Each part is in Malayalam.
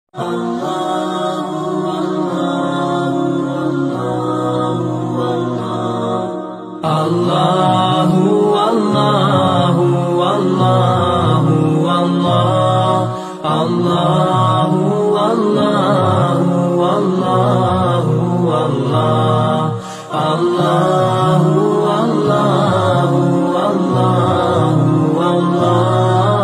الله والله والله والله الله والله والله والله الله والله والله والله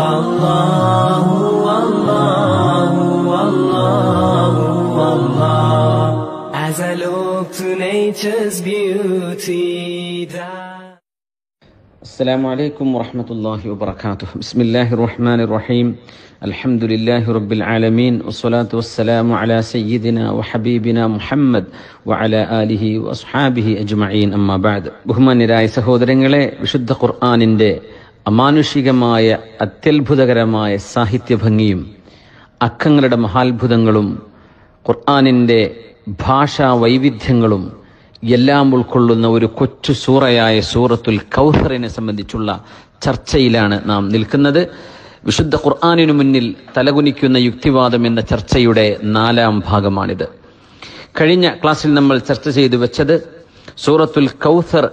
الله والله والله والله As I look to nature's beauty that السلام عليكم ورحمة الله وبركاته بسم الله الرحمن الرحيم الحمد لله رب العالمين والصلاة والسلام على سيدنا وحبيبنا محمد وعلى آله وأصحابه أجمعين أما بعد ബഹുമാന്യരായ സഹോദരങ്ങളെ വിശുദ്ധ ഖുർആാനിൻ്റെ അമാനുഷികമായ അത്യത്ഭുതകരമായ സാഹിത്യഭംഗിയും അക്കങ്ങളുടെ മഹാത്ഭുതങ്ങളും ഖുർആാനിൻ്റെ ഭാഷാ വൈവിധ്യങ്ങളും എല്ലാം ഉൾക്കൊള്ളുന്ന ഒരു കൊച്ചു സൂറയായ സൂറത്തുൽ കൗഹറിനെ സംബന്ധിച്ചുള്ള ചർച്ചയിലാണ് നാം നിൽക്കുന്നത് വിശുദ്ധ ഖുർആാനിനു മുന്നിൽ തലകുനിക്കുന്ന യുക്തിവാദം എന്ന ചർച്ചയുടെ നാലാം ഭാഗമാണിത് കഴിഞ്ഞ ക്ലാസ്സിൽ നമ്മൾ ചർച്ച ചെയ്തു വെച്ചത് സൂറത്തുൽ കൗസർ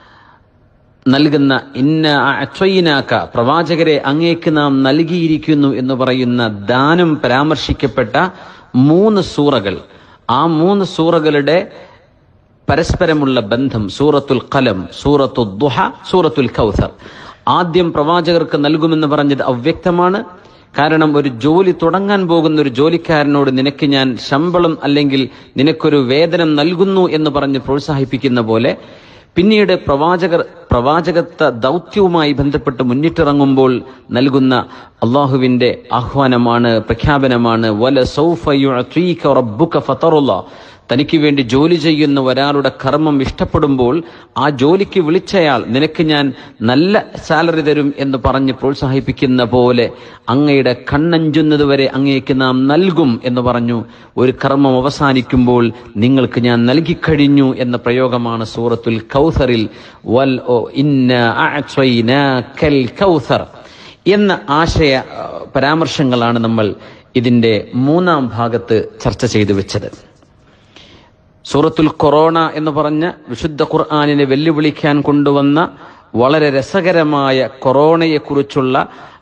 നൽകുന്ന ഇന്ന അച്വയിനാക്ക പ്രവാചകരെ അങ്ങേക്ക് നാം നൽകിയിരിക്കുന്നു എന്ന് പറയുന്ന ദാനം പരാമർശിക്കപ്പെട്ട മൂന്ന് സൂറകൾ ആ മൂന്ന് സൂറകളുടെ പരസ്പരമുള്ള ബന്ധം സൂറത്തുൽ കലം സൂറത്തു ദുഹ സൂറത്തുൽ കൗസർ ആദ്യം പ്രവാചകർക്ക് നൽകുമെന്ന് പറഞ്ഞത് അവ്യക്തമാണ് കാരണം ഒരു ജോലി തുടങ്ങാൻ പോകുന്ന ഒരു ജോലിക്കാരനോട് നിനക്ക് ഞാൻ ശമ്പളം അല്ലെങ്കിൽ നിനക്കൊരു വേതനം നൽകുന്നു എന്ന് പറഞ്ഞ് പ്രോത്സാഹിപ്പിക്കുന്ന പോലെ പിന്നീട് പ്രവാചകർ പ്രവാചകത്വ ദൗത്യവുമായി ബന്ധപ്പെട്ട് മുന്നിട്ടിറങ്ങുമ്പോൾ നൽകുന്ന അള്ളാഹുവിന്റെ ആഹ്വാനമാണ് പ്രഖ്യാപനമാണ് വല സൗഫ യുഅതീക റബ്ബുക ഫതറുല്ലാ തനിക്ക് വേണ്ടി ജോലി ചെയ്യുന്ന ഒരാളുടെ കർമ്മം ഇഷ്ടപ്പെടുമ്പോൾ ആ ജോലിക്ക് വിളിച്ചയാൾ നിനക്ക് ഞാൻ നല്ല സാലറി തരും എന്ന് പറഞ്ഞ് പ്രോത്സാഹിപ്പിക്കുന്ന പോലെ അങ്ങയുടെ കണ്ണഞ്ചുന്നത് വരെ അങ്ങേക്ക് നാം നൽകും എന്ന് പറഞ്ഞു ഒരു കർമ്മം അവസാനിക്കുമ്പോൾ നിങ്ങൾക്ക് ഞാൻ നൽകിക്കഴിഞ്ഞു എന്ന പ്രയോഗമാണ് സൂറത്തുൽ കൗസറിൽ വൽ ഓ ഇന്ന അഅ്തൈനാക്കൽ കൗസർ എന്ന ആശയ ആ, പരാമർശങ്ങളാണ് നമ്മൾ ഇതിന്റെ മൂന്നാം ഭാഗത്ത് ചർച്ച ചെയ്തു വെച്ചത് സൂറത്തുൽ കൊറോണ എന്ന് പറഞ്ഞ വിശുദ്ധ ഖുർആാനിനെ വെല്ലുവിളിക്കാൻ കൊണ്ടുവന്ന വളരെ രസകരമായ കൊറോണയെക്കുറിച്ചുള്ള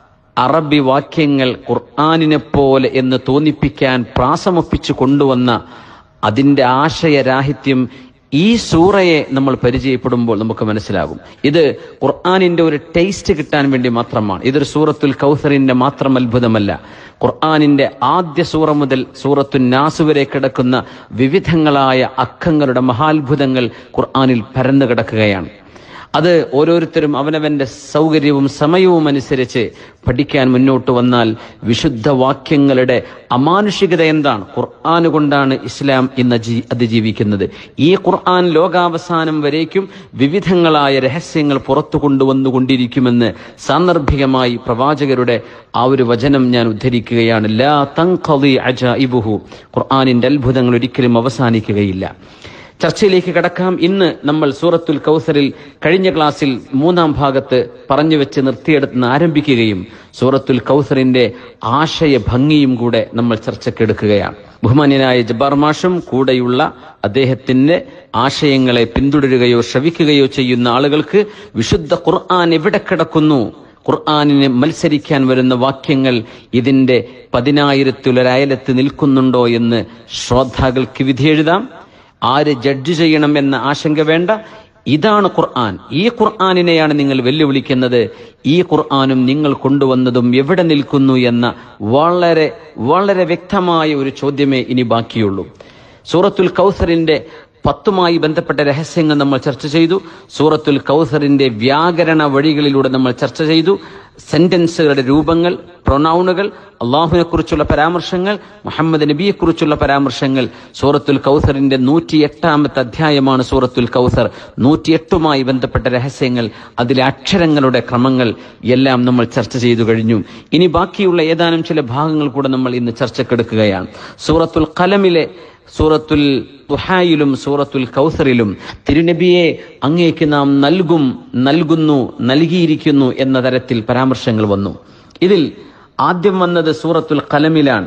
അറബി വാക്യങ്ങൾ ഖുർആാനിനെ പോലെ എന്ന് തോന്നിപ്പിക്കാൻ പ്രാസമൊപ്പിച്ചു കൊണ്ടുവന്ന അതിന്റെ ആശയരാഹിത്യം ഈ സൂറയെ നമ്മൾ പരിചയപ്പെടുമ്പോൾ നമുക്ക് മനസ്സിലാകും ഇത് ഖുർആാനിന്റെ ഒരു ടേസ്റ്റ് കിട്ടാൻ വേണ്ടി മാത്രമാണ് ഇതൊരു സൂറത്തുൽ കൗസറിന്റെ മാത്രം അത്ഭുതമല്ല ഖുർആാനിന്റെ ആദ്യ സൂറ മുതൽ സൂറത്തു നാസ് വരെ കിടക്കുന്ന വിവിധങ്ങളായ അക്കങ്ങളുടെ മഹാത്ഭുതങ്ങൾ ഖുർആാനിൽ പരന്നു കിടക്കുകയാണ് അത് ഓരോരുത്തരും അവനവന്റെ സൗകര്യവും സമയവും അനുസരിച്ച് പഠിക്കാൻ മുന്നോട്ട് വന്നാൽ വിശുദ്ധ വാക്യങ്ങളുടെ അമാനുഷികത എന്താണ് ഖുർആൻ കൊണ്ടാണ് ഇസ്ലാം ഇന്ന് ജീ- അതിജീവിക്കുന്നത് ഈ ഖുർആൻ ലോകാവസാനം വരേക്കും വിവിധങ്ങളായ രഹസ്യങ്ങൾ പുറത്തു കൊണ്ടുവന്നുകൊണ്ടിരിക്കുമെന്ന് സാന്ദർഭികമായി പ്രവാചകരുടെ ആ ഒരു വചനം ഞാൻ ഉദ്ധരിക്കുകയാണ് ലാ തൻഖളി അജായിബുഹു ഖുർആനിന്റെ അത്ഭുതങ്ങൾ ഒരിക്കലും അവസാനിക്കുകയില്ല ചർച്ചയിലേക്ക് കടക്കാം ഇന്ന് നമ്മൾ സൂറത്തുൽ കൗസറിൽ കഴിഞ്ഞ ക്ലാസ്സിൽ മൂന്നാം ഭാഗത്ത് പറഞ്ഞു വെച്ച് നിർത്തിയെടുത്ത് ആരംഭിക്കുകയും സൂറത്തുൽ കൗസറിന്റെ ആശയ ഭംഗിയും കൂടെ നമ്മൾ ചർച്ചക്കെടുക്കുകയാണ് ബഹുമാന്യനായ ജബ്ബാർ മാഷും കൂടെയുള്ള അദ്ദേഹത്തിന്റെ ആശയങ്ങളെ പിന്തുടരുകയോ ശ്രവിക്കുകയോ ചെയ്യുന്ന ആളുകൾക്ക് വിശുദ്ധ ഖുർആൻ എവിടെ കിടക്കുന്നു ഖുർആാനിന് മത്സരിക്കാൻ വരുന്ന വാക്യങ്ങൾ ഇതിന്റെ പതിനായിരത്തിലൊരയലത്ത് നിൽക്കുന്നുണ്ടോ എന്ന് ശ്രോതാക്കൾക്ക് വിധിയെഴുതാം ആര് ജഡ്ജ് ചെയ്യണം എന്ന ആശങ്ക വേണ്ട ഇതാണ് ഖുർആൻ ഈ ഖുർആാനിനെയാണ് നിങ്ങൾ വെല്ലുവിളിക്കുന്നത് ഈ ഖുർആാനും നിങ്ങൾ കൊണ്ടുവന്നതും എവിടെ നിൽക്കുന്നു എന്ന വളരെ വളരെ വ്യക്തമായ ഒരു ചോദ്യമേ ഇനി ബാക്കിയുള്ളൂ സൂറത്തുൽ കൗസറിന്റെ പത്തുമായി ബന്ധപ്പെട്ട രഹസ്യങ്ങൾ നമ്മൾ ചർച്ച ചെയ്തു സൂറത്തുൽ കൗസറിന്റെ വ്യാകരണ വഴികളിലൂടെ നമ്മൾ ചർച്ച ചെയ്തു സെന്റൻസുകളുടെ രൂപങ്ങൾ പ്രൊനൗണുകൾ അള്ളാഹുവിനെ കുറിച്ചുള്ള പരാമർശങ്ങൾ മുഹമ്മദ് നബിയെ കുറിച്ചുള്ള പരാമർശങ്ങൾ സൂറത്തുൽ കൗസറിന്റെ നൂറ്റി എട്ടാമത്തെ അധ്യായമാണ് സൂറത്തുൽ കൗസർ നൂറ്റിയെട്ടുമായി ബന്ധപ്പെട്ട രഹസ്യങ്ങൾ അതിലെ അക്ഷരങ്ങളുടെ ക്രമങ്ങൾ എല്ലാം നമ്മൾ ചർച്ച ചെയ്തു കഴിഞ്ഞു ഇനി ബാക്കിയുള്ള ഏതാനും ചില ഭാഗങ്ങൾ കൂടെ നമ്മൾ ഇന്ന് ചർച്ചക്കെടുക്കുകയാണ് സൂറത്തുൽ കലമിലെ സൂറത്തുൽ തുഹായിലും സൂറത്തുൽ കൗസറിലും തിരുനബിയെ അങ്ങേക്ക് നാം നൽകും നൽകുന്നു നൽകിയിരിക്കുന്നു എന്ന തരത്തിൽ പരാമർശങ്ങൾ വന്നു ഇതിൽ ആദ്യം വന്നത് സൂറത്തുൽ കലമിലാണ്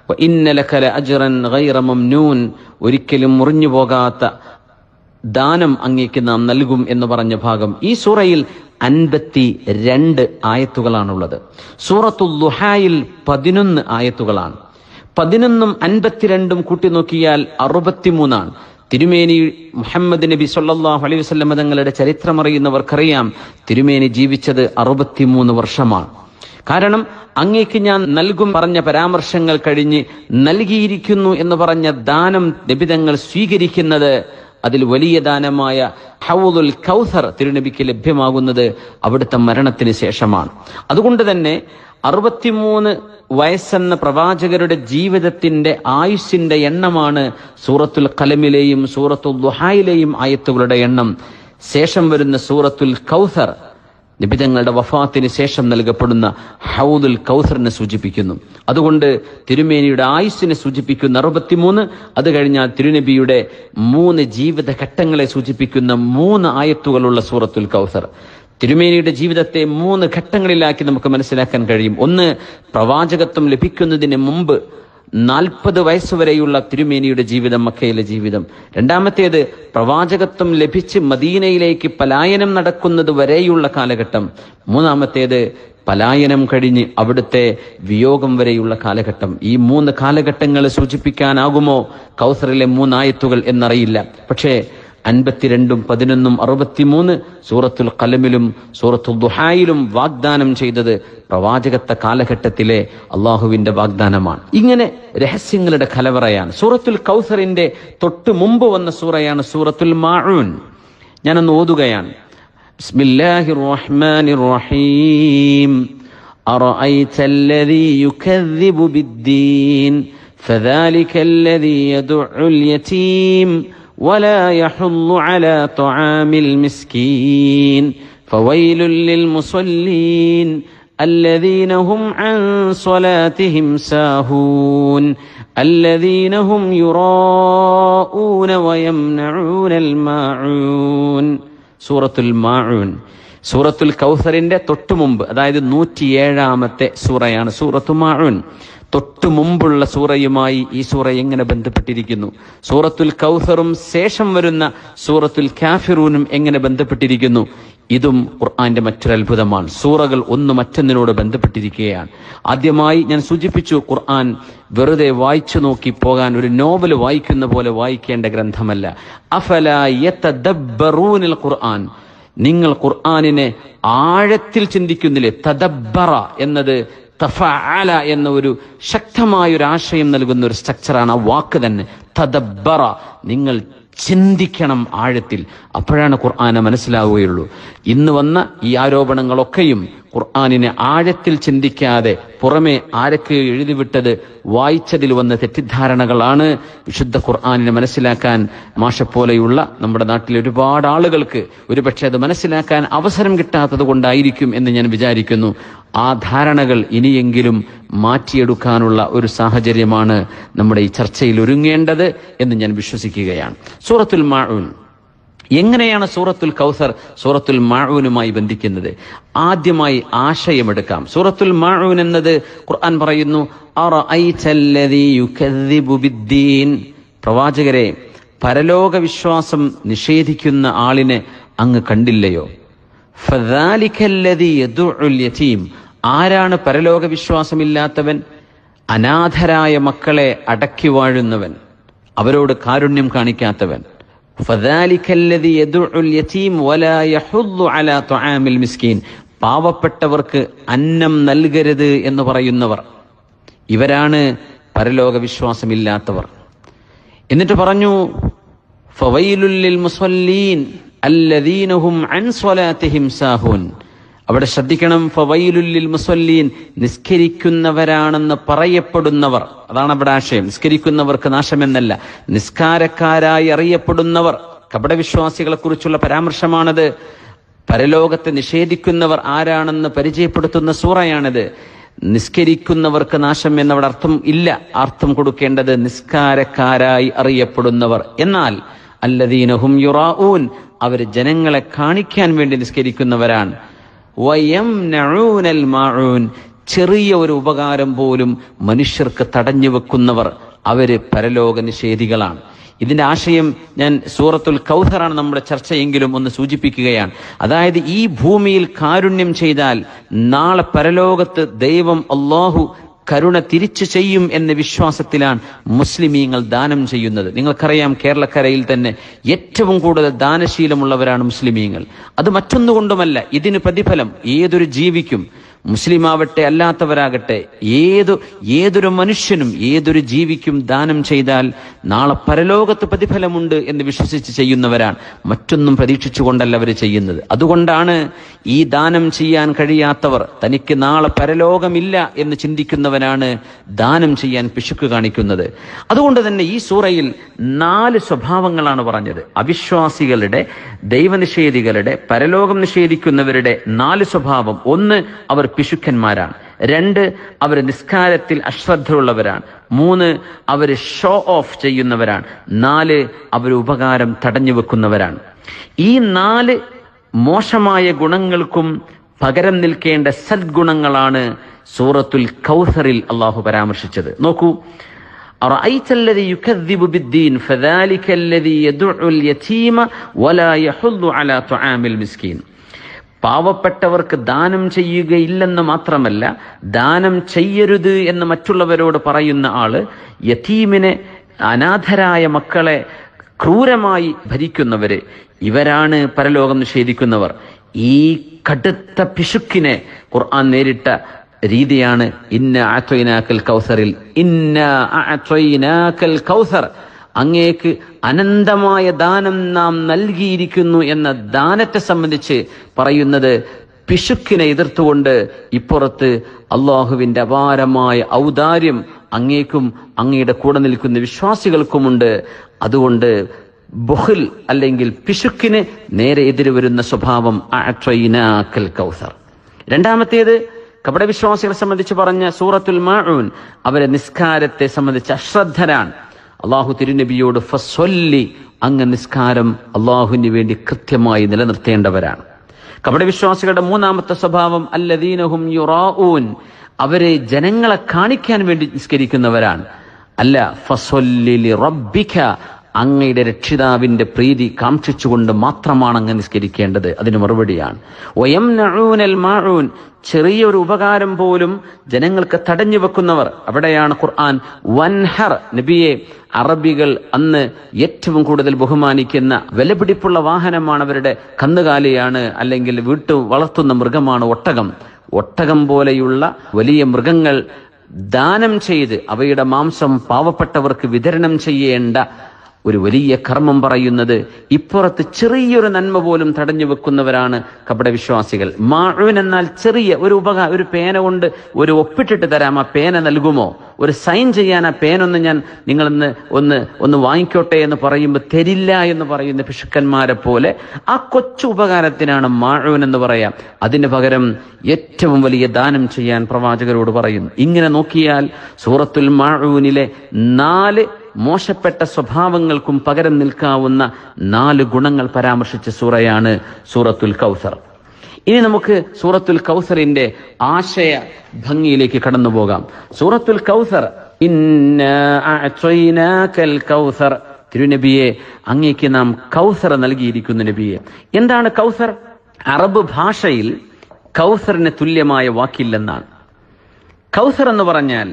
ഇന്നലക്കല അജ്റൻ ഗൈറ മംനൂൻ ഒരിക്കലും മുറിഞ്ഞു പോകാത്ത ദാനം അങ്ങേക്ക് നാം നൽകും എന്ന് പറഞ്ഞ ഭാഗം ഈ സൂറയിൽ അൻപത്തി രണ്ട് ആയത്തുകളാണുള്ളത് സൂറത്തുൽ ദുഹായിൽ പതിനൊന്ന് ആയത്തുകളാണ് പതിനൊന്നും അൻപത്തിരണ്ടും കൂട്ടി നോക്കിയാൽ അറുപത്തിമൂന്നാണ് തിരുമേനി മുഹമ്മദ് നബി സല്ലല്ലാഹു അലൈഹി വസല്ലം തങ്ങളുടെ ചരിത്രമറിയുന്നവർക്കറിയാം തിരുമേനി ജീവിച്ചത് അറുപത്തിമൂന്ന് വർഷമാണ് കാരണം അങ്ങേക്ക് ഞാൻ നൽകും പറഞ്ഞ പരാമർശങ്ങൾ കഴിഞ്ഞ് നൽകിയിരിക്കുന്നു എന്ന് പറഞ്ഞ ദാനം നിബിതങ്ങൾ സ്വീകരിക്കുന്നത് അതിൽ വലിയ ദാനമായ ഹൗദുൽ കൗസർ തിരുനബിക്ക് ലഭ്യമാകുന്നത് അവിടുത്തെ മരണത്തിന് ശേഷമാണ് അതുകൊണ്ട് തന്നെ അറുപത്തിമൂന്ന് വയസ്സെന്ന പ്രവാചകരുടെ ജീവിതത്തിന്റെ ആയുസ്സിന്റെ എണ്ണമാണ് സൂറത്തുൽ കലമിലെയും സൂറത്തുൽ ദുഹായിലെയും ആയത്തുകളുടെ എണ്ണം ശേഷം വരുന്ന സൂറത്തുൽ കൗസർ നിബിതങ്ങളുടെ വഫാത്തിന് ശേഷം നൽകപ്പെടുന്ന ഹൗദുൽ കൗസറിനെ സൂചിപ്പിക്കുന്നു അതുകൊണ്ട് തിരുമേനിയുടെ ആയുസ്സിനെ സൂചിപ്പിക്കുന്ന അറുപത്തിമൂന്ന് അത് കഴിഞ്ഞാൽ തിരുനബിയുടെ മൂന്ന് ജീവിത ഘട്ടങ്ങളെ സൂചിപ്പിക്കുന്ന മൂന്ന് ആയത്തുകളുള്ള സൂറത്തുൽ കൗസർ തിരുമേനിയുടെ ജീവിതത്തെ മൂന്ന് ഘട്ടങ്ങളിലാക്കി നമുക്ക് മനസ്സിലാക്കാൻ കഴിയും ഒന്ന് പ്രവാചകത്വം ലഭിക്കുന്നതിന് മുമ്പ് നാൽപ്പത് വയസ്സുവരെയുള്ള തിരുമേനിയുടെ ജീവിതം മക്കയിലെ ജീവിതം രണ്ടാമത്തേത് പ്രവാചകത്വം ലഭിച്ച് മദീനയിലേക്ക് പലായനം നടക്കുന്നത് വരെയുള്ള കാലഘട്ടം മൂന്നാമത്തേത് പലായനം കഴിഞ്ഞ് അവിടുത്തെ വിയോഗം വരെയുള്ള കാലഘട്ടം ഈ മൂന്ന് കാലഘട്ടങ്ങൾ സൂചിപ്പിക്കാനാകുമോ കൗസറിലെ മൂന്നായത്തുകൾ എന്നറിയില്ല പക്ഷേ അൻപത്തിരണ്ടും പതിനൊന്നും അറുപത്തിമൂന്ന് സൂറത്തുൽ കലമിലും സൂറത്തുൽ ദുഹായിലും വാഗ്ദാനം ചെയ്തത് പ്രവാചകത്വ കാലഘട്ടത്തിലെ അള്ളാഹുവിന്റെ വാഗ്ദാനമാണ് ഇങ്ങനെ രഹസ്യങ്ങളുടെ കലവറയാണ് സൂറത്തുൽ കൗസറിന്റെ തൊട്ട് മുമ്പ് വന്ന സൂറയാണ് സൂറത്തുൽ മാഊൻ ഞാനൊന്ന് ഓതുകയാണ് ബിസ്മില്ലാഹിർ റഹ്മാനിർ റഹീം أرأيت الذي يكذب بالدين فذلك الذي يدع اليتيم ولا يحض على طعام المسكين فويل للمصلين الذين هم عن صلاتهم ساهون الذين هم يراءون ويمنعون الماعون سورة الماعون സൂറത്തുൽ കൗസറിന്റെ തൊട്ടു മുമ്പ് അതായത് നൂറ്റിയേഴാമത്തെ സൂറയാണ് സൂറത്തു മാഊൻ തൊട്ടു മുമ്പുള്ള സൂറയുമായി ഈ സൂറ എങ്ങനെ ബന്ധപ്പെട്ടിരിക്കുന്നു സൂറത്തുൽ കൗസറും ശേഷം വരുന്ന സൂറത്തുൽ കാഫിറൂനും എങ്ങനെ ബന്ധപ്പെട്ടിരിക്കുന്നു ഇതും ഖുർആന്റെ മറ്റൊരു അത്ഭുതമാണ് സൂറകൾ ഒന്ന് മറ്റൊന്നിനോട് ബന്ധപ്പെട്ടിരിക്കുകയാണ് ആദ്യമായി ഞാൻ സൂചിപ്പിച്ചു ഖുർആൻ വെറുതെ വായിച്ചു നോക്കി പോകാൻ ഒരു നോവൽ വായിക്കുന്ന പോലെ വായിക്കേണ്ട ഗ്രന്ഥമല്ല അഫല യതദബ്ബറൂനൽ ഖുർആൻ നിങ്ങൾ ഖുർആനിനെ ആഴത്തിൽ ചിന്തിക്കുന്നില്ലേ തദബ്ബറ എന്നത് തഫഅല എന്ന ഒരു ശക്തമായ ഒരു ആശയം നൽകുന്ന ഒരു സ്ട്രക്ചറാണ് ആ വാക്ക് തന്നെ തദബ്ബറ നിങ്ങൾ ചിന്തിക്കണം ആഴത്തിൽ അപ്പോഴാണ് ഖുർആനെ മനസ്സിലാവുകയുള്ളൂ ഇന്ന് വന്ന ഈ ആരോപണങ്ങളൊക്കെയും ഖുർആനിനെ ആഴത്തിൽ ചിന്തിക്കാതെ പുറമെ ആരൊക്കെ എഴുതിവിട്ടത് വായിച്ചതിൽ വന്ന തെറ്റിദ്ധാരണകളാണ് വിശുദ്ധ ഖുർആനിനെ മനസ്സിലാക്കാൻ മാഷപ്പോലെയുള്ള നമ്മുടെ നാട്ടിലെ ഒരുപാട് ആളുകൾക്ക് ഒരുപക്ഷെ അത് മനസ്സിലാക്കാൻ അവസരം കിട്ടാത്തത് കൊണ്ടായിരിക്കും എന്ന് ഞാൻ വിചാരിക്കുന്നു ആ ധാരണകൾ ഇനിയെങ്കിലും മാറ്റിയെടുക്കാനുള്ള ഒരു സാഹചര്യമാണ് നമ്മുടെ ഈ ചർച്ചയിൽ ഒരുങ്ങേണ്ടത് എന്ന് ഞാൻ വിശ്വസിക്കുകയാണ് സൂറത്തുൽ മാഊൻ എങ്ങനെയാണ് സൂറത്തുൽ കൗസർ സൂറത്തുൽ മാഊനുമായി ബന്ധിക്കുന്നത് ആദ്യമായി ആശയമെടുക്കാം സൂറത്തുൽ മാഊൻ എന്നത് ഖുർആൻ പറയുന്നു അറഅയ്തല്ലദീ യുകദ്ദിബു ബിദ്ദീൻ പ്രവാചകരെ പരലോക വിശ്വാസം നിഷേധിക്കുന്ന ആളിനെ അങ്ങ് കണ്ടില്ലയോ ഫദാലിക്കല്ലദീ യദുഉൽ യതീം ആരാണ് പരലോക വിശ്വാസമില്ലാത്തവൻ അനാഥരായ മക്കളെ അടക്കി വാഴുന്നവൻ അവരോട് കാരുണ്യം കാണിക്കാത്തവൻ فذلك الذي يدعو اليتيم ولا يحض على طعام المسكين പാവപ്പെട്ടവർക്ക് അന്നം നൽകരുത് എന്ന് പറയുന്നവർ ഇവരാണ് പരലോക വിശ്വാസമില്ലാത്തവർ എന്നിട്ട് പറഞ്ഞു ഫവൈലുല്ലിൽ മുസല്ലീൻ അല്ലദീനഹും അൻ സ്വലാത്തിഹിം സാഹൂൻ അവിടെ ശ്രദ്ധിക്കണം ഫവൈലുല്ലിൽ മുസല്ലീൻ നിസ്കരിക്കുന്നവരാണെന്ന് പറയപ്പെടുന്നവർ അതാണ് അവിടെ ആശയം നിസ്കരിക്കുന്നവർക്ക് നാശമെന്നല്ല നിസ്കാരക്കാരായി അറിയപ്പെടുന്നവർ കപടവിശ്വാസികളെ കുറിച്ചുള്ള പരാമർശമാണത് പരലോകത്തെ നിഷേധിക്കുന്നവർ ആരാണെന്ന് പരിചയപ്പെടുത്തുന്ന സൂറയാണിത് നിസ്കരിക്കുന്നവർക്ക് നാശം എന്നവിടെ അർത്ഥം ഇല്ല അർത്ഥം കൊടുക്കേണ്ടത് നിസ്കാരക്കാരായി അറിയപ്പെടുന്നവർ എന്നാൽ അല്ലദീനഹും യുറാഊൻ അവർ ജനങ്ങളെ കാണിക്കാൻ വേണ്ടി നിസ്കരിക്കുന്നവരാണ് വയംനഊനൽ മാഊൻ ചെറിയ ഒരു ഉപകാരം പോലും മനുഷ്യർക്ക് തടഞ്ഞു വെക്കുന്നവർ അവര് പരലോക നിഷേധികളാണ് ഇതിന്റെ ആശയം ഞാൻ സൂറത്തുൽ കൗഥറാണ് നമ്മുടെ ചർച്ചയെങ്കിലും ഒന്ന് സൂചിപ്പിക്കുകയാണ് അതായത് ഈ ഭൂമിയിൽ കാരുണ്യം ചെയ്താൽ നാളെ പരലോകത്ത് ദൈവം അള്ളാഹു കരുണ തിരിച്ചു ചെയ്യും എന്ന വിശ്വാസത്തിലാണ് മുസ്ലിമീങ്ങൾ ദാനം ചെയ്യുന്നത് നിങ്ങൾക്കറിയാം കേരളക്കരയിൽ തന്നെ ഏറ്റവും കൂടുതൽ ദാനശീലമുള്ളവരാണ് മുസ്ലിമീങ്ങൾ അത് മറ്റൊന്നുകൊണ്ടുമല്ല ഇതിന് പ്രതിഫലം ഏതൊരു ജീവിക്കും മുസ്ലിം ആവട്ടെ അല്ലാത്തവരാകട്ടെ ഏതു ഏതൊരു മനുഷ്യനും ഏതൊരു ജീവിക്കും ദാനം ചെയ്താൽ നാളെ പരലോകത്ത് പ്രതിഫലമുണ്ട് എന്ന് വിശ്വസിച്ച് ചെയ്യുന്നവരാണ് മറ്റൊന്നും പ്രതീക്ഷിച്ചുകൊണ്ടല്ല അവർ ചെയ്യുന്നത് അതുകൊണ്ടാണ് ഈ ദാനം ചെയ്യാൻ കഴിയാത്തവർ തനിക്ക് നാളെ പരലോകമില്ല എന്ന് ചിന്തിക്കുന്നവനാണ് ദാനം ചെയ്യാൻ പിശുക്ക് കാണിക്കുന്നത് അതുകൊണ്ട് തന്നെ ഈ സൂറയിൽ നാല് സ്വഭാവങ്ങളാണ് പറഞ്ഞത് അവിശ്വാസികളുടെ ദൈവനിഷേധികളുടെ പരലോകം നിഷേധിക്കുന്നവരുടെ നാല് സ്വഭാവം ഒന്ന് അവർ പിശുക്കന്മാരാണ് രണ്ട് അവർ നിസ്കാരത്തിൽ അശ്രദ്ധയുള്ളവരാണ് മൂന്ന് അവർ ഷോ ഓഫ് ചെയ്യുന്നവരാണ് നാല് അവർ ഉപകാരം തടഞ്ഞു വെക്കുന്നവരാണ് ഈ നാല് മോശമായ ഗുണങ്ങൾക്കും പകരം നിൽക്കേണ്ട സദ്ഗുണങ്ങളാണ് സൂറത്തുൽ കൗസറിൽ അള്ളാഹു പരാമർശിച്ചത് നോക്കൂ أرأيت الذي يكذب بالدين فذلك الذي يدع اليتيم ولا يحض على طعام المسكين പാവപ്പെട്ടവർക്ക് ദാനം ചെയ്യുകയില്ലെന്ന് മാത്രമല്ല ദാനം ചെയ്യരുത് എന്ന് മറ്റുള്ളവരോട് പറയുന്ന ആള് യതീമിനെ അനാഥരായ മക്കളെ ക്രൂരമായി ഭരിക്കുന്നവര് ഇവരാണ് പരലോകം നിഷേധിക്കുന്നവർ ഈ കടുത്ത പിശുക്കിനെ ഖുർആൻ നേരിട്ട രീതിയാണ് ഇന്ന അത്വൈനാക്കൽ കൗസറിൽ ഇന്ന അത്വൈനാക്കൽ കൗസർ അങ്ങേക്ക് അനന്തമായ ദാനം നാം നൽകിയിരിക്കുന്നു എന്ന ദാനത്തെ സംബന്ധിച്ച് പറയുന്നത് പിശുക്കിനെ എതിർത്തുകൊണ്ട് ഇപ്പുറത്ത് അള്ളാഹുവിന്റെ അപാരമായ ഔദാര്യം അങ്ങേക്കും അങ്ങയുടെ കൂടെ നിൽക്കുന്ന വിശ്വാസികൾക്കുമുണ്ട് അതുകൊണ്ട് ബുഹിൽ അല്ലെങ്കിൽ പിശുക്കിന് നേരെ എതിര് വരുന്ന സ്വഭാവം അഅത്വൈനാക്കൽ കൗസർ രണ്ടാമത്തേത് കപടവിശ്വാസികളെ സംബന്ധിച്ച് പറഞ്ഞ സൂറത്തുൽ മാഊൻ അവരെ നിസ്കാരത്തെ സംബന്ധിച്ച് അശ്രദ്ധരാണ് അള്ളാഹു തിരുനബിയോട് ഫസ്വല്ലി അങ്ങ് നിസ്കാരം അള്ളാഹുവിന് വേണ്ടി കൃത്യമായി നിലനിർത്തേണ്ടവരാണ് കപടവിശ്വാസികളുടെ മൂന്നാമത്തെ സ്വഭാവം അല്ലദീനഹും യുറാഊൻ അവരെ ജനങ്ങളെ കാണിക്കാൻ വേണ്ടി നിസ്കരിക്കുന്നവരാണ് അല്ല ഫസ്വല്ലി റബ്ബിക അങ്ങയുടെ രക്ഷിതാവിന്റെ പ്രീതി കാക്ഷിച്ചുകൊണ്ട് മാത്രമാണ് അങ്ങ് നിസ്കരിക്കേണ്ടത് അതിന് മറുപടിയാണ് ഒയംനഊനൽ മാഊൻ ചെറിയൊരു ഉപകാരം പോലും ജനങ്ങൾക്ക് തടഞ്ഞു വെക്കുന്നവർ അവിടെയാണ് ഖുർആൻ വൻഹർ നബിയെ അറബികൾ അന്ന് ഏറ്റവും കൂടുതൽ ബഹുമാനിക്കുന്ന വിലപിടിപ്പുള്ള വാഹനമാണ് അവരുടെ കന്നുകാലിയാണ് അല്ലെങ്കിൽ വീട്ടു വളർത്തുന്ന മൃഗമാണ് ഒട്ടകം ഒട്ടകം പോലെയുള്ള വലിയ മൃഗങ്ങൾ ദാനം ചെയ്ത് അവയുടെ മാംസം പാവപ്പെട്ടവർക്ക് വിതരണം ചെയ്യേണ്ട ഒരു വലിയ കർമ്മം പറയുന്നത് ഇപ്പുറത്ത് ചെറിയൊരു നന്മ പോലും തടഞ്ഞു വെക്കുന്നവരാണ് കപടവിശ്വാസികൾ മാഴുവൻ എന്നാൽ ചെറിയ ഒരു ഉപകാ ഒരു പേന കൊണ്ട് ഒരു ഒപ്പിട്ടിട്ട് തരാം ആ പേന നൽകുമോ ഒരു സൈൻ ചെയ്യാൻ ആ പേനൊന്ന് ഞാൻ നിങ്ങളൊന്ന് ഒന്ന് ഒന്ന് വാങ്ങിക്കോട്ടെ എന്ന് പറയുമ്പോൾ തരില്ല എന്ന് പറയുന്ന പിശുക്കന്മാരെ പോലെ ആ കൊച്ചു ഉപകാരത്തിനാണ് മാഴുവൻ എന്ന് പറയാം അതിന് പകരം ഏറ്റവും വലിയ ദാനം ചെയ്യാൻ പ്രവാചകരോട് പറയുന്നു ഇങ്ങനെ നോക്കിയാൽ സൂറത്തുൽ മാഴൂനിലെ നാല് മോശപ്പെട്ട സ്വഭാവങ്ങൾക്കും പകരം നിൽക്കാവുന്ന നാല് ഗുണങ്ങൾ പരാമർശിച്ച സൂറയാണ് സൂറത്തുൽ കൗസർ ഇനി നമുക്ക് സൂറത്തുൽ കൗസറിന്റെ ആശയ ഭംഗിയിലേക്ക് കടന്നു പോകാം സൂറത്തുൽ കൗസർ ഇന്നാ അഅ്തൈനാക്കൽ കൗസർ തിരുനബിയെ അങ്ങേക്ക് നാം കൗസർ നൽകിയിരിക്കുന്നു നബിയെ എന്താണ് കൗസർ അറബ് ഭാഷയിൽ കൗസറിന് തുല്യമായ വാക്കില്ലെന്നാണ് കൗസർ എന്ന് പറഞ്ഞാൽ